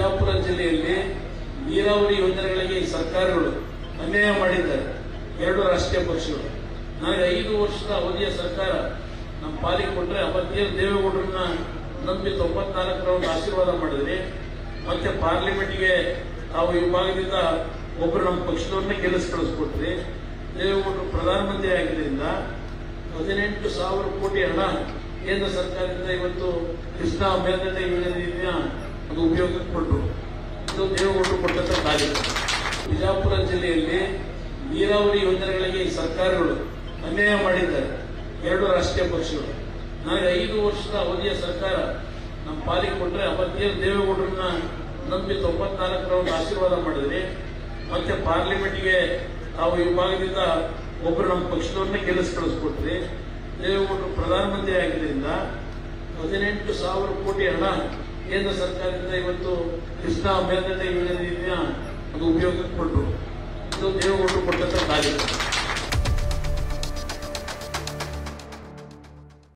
ಬಿಜಾಪುರ ಜಿಲ್ಲೆಯಲ್ಲಿ ನೀರಾವರಿ ಯೋಜನೆಗಳಿಗೆ ಈ ಸರ್ಕಾರಗಳು ಅನ್ಯಾಯ ಮಾಡಿದ್ದಾರೆ ಎರಡು ರಾಷ್ಟ್ರೀಯ ಪಕ್ಷಗಳು ನನಗೆ ಐದು ವರ್ಷದ ಅವಧಿಯ ಸರ್ಕಾರ ನಮ್ಮ ಪಾಲಿಗೆ ಕೊಟ್ಟರೆ ಅವತ್ತೇನು ದೇವೇಗೌಡರನ್ನ ನಂಬಿ ತೊಂಬತ್ನಾಲ್ಕರ ಒಂದು ಆಶೀರ್ವಾದ ಮಾಡಿದ್ರಿ ಮತ್ತೆ ಪಾರ್ಲಿಮೆಂಟ್ಗೆ ತಾವು ಈ ಭಾಗದಿಂದ ಒಬ್ಬರು ನಮ್ಮ ಪಕ್ಷದವ್ರನ್ನೇ ಗೆಲ್ಲಿಸಿ ಕಳಿಸ್ಕೊಟ್ರಿ ದೇವೇಗೌಡರು ಪ್ರಧಾನಮಂತ್ರಿ ಆಗಿದ್ದರಿಂದ ಹದಿನೆಂಟು ಸಾವಿರ ಕೋಟಿ ಹಣ ಕೇಂದ್ರ ಸರ್ಕಾರದಿಂದ ಇವತ್ತು ಕೃಷ್ಣಾ ಮೇಲ್ದಂಡೆ ಯೋಜನೆಯ ಅದು ಉಪಯೋಗಕ್ಕೆ ಕೊಟ್ಟರು ಇದು ದೇವೇಗೌಡರು ಕೊಟ್ಟಂತ ಕಾರ್ಯ ಬಿಜಾಪುರ ಜಿಲ್ಲೆಯಲ್ಲಿ ನೀರಾವರಿ ಯೋಜನೆಗಳಿಗೆ ಈ ಸರ್ಕಾರಗಳು ಅನ್ಯಾಯ ಮಾಡಿದ್ದಾರೆ ಎರಡು ರಾಷ್ಟ್ರೀಯ ಪಕ್ಷಗಳು ನನಗೆ ಐದು ವರ್ಷದ ಅವಧಿಯ ಸರ್ಕಾರ ನಮ್ಮ ಪಾಲಿಗೆ ಕೊಟ್ಟರೆ ಅವತ್ತೇನು ದೇವೇಗೌಡರನ್ನ ನಂಬಿ ತೊಂಬತ್ನಾಲ್ಕರ ಒಂದು ಆಶೀರ್ವಾದ ಮಾಡಿದ್ರಿ ಮತ್ತೆ ಪಾರ್ಲಿಮೆಂಟ್ಗೆ ತಾವು ಈ ಭಾಗದಿಂದ ಒಬ್ಬರು ನಮ್ಮ ಪಕ್ಷದವ್ರನ್ನೇ ಗೆಲ್ಲಿಸಿ ಕಳಿಸ್ಕೊಟ್ರಿ ದೇವೇಗೌಡರು ಪ್ರಧಾನಮಂತ್ರಿ ಆಗಿದ್ದರಿಂದ ಹದಿನೆಂಟು ಸಾವಿರ ಕೋಟಿ ಹಣ ಕೇಂದ್ರ ಸರ್ಕಾರದಿಂದ ಇವತ್ತು ಕೃಷ್ಣಾ ಮೇಲ್ದಂಡೆ ಯೋಜನೆಯ ಅದು ಉಪಯೋಗಕ್ಕೆ ಕೊಟ್ಟರು ಇದು ದೇವೇಗೌಡರು ಕೊಟ್ಟಂತ ಕಾರ್ಯ